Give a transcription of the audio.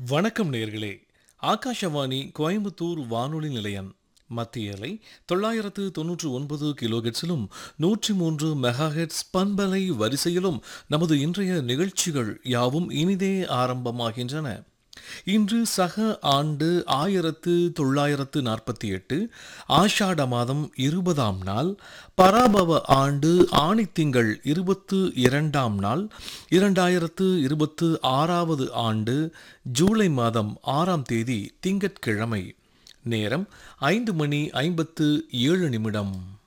வணக்கம் நேர்களே ஆகாஷவாணி கோயம்புத்தூர் வானொலி நிலையம் மத்திய அலை தொள்ளாயிரத்து தொன்னூற்று ஒன்பது கிலோஹெட்ஸிலும் நூற்றி மூன்று மெகாஹெட்ஸ் பண்பலை வரிசையிலும் நமது இன்றைய நிகழ்ச்சிகள் யாவும் இனிதே ஆரம்பமாகின்றன இன்று சக ஆண்டு ஆயிரத்து தொள்ளாயிரத்து நாற்பத்தி எட்டு ஆஷாட மாதம் இருபதாம் நாள் பராபவ ஆண்டு ஆணித்திங்கள் இருபத்து இரண்டாம் நாள் இரண்டாயிரத்து இருபத்து ஆறாவது ஆண்டு ஜூலை மாதம் ஆறாம் தேதி திங்கட்கிழமை நேரம் ஐந்து மணி ஐம்பத்து ஏழு நிமிடம்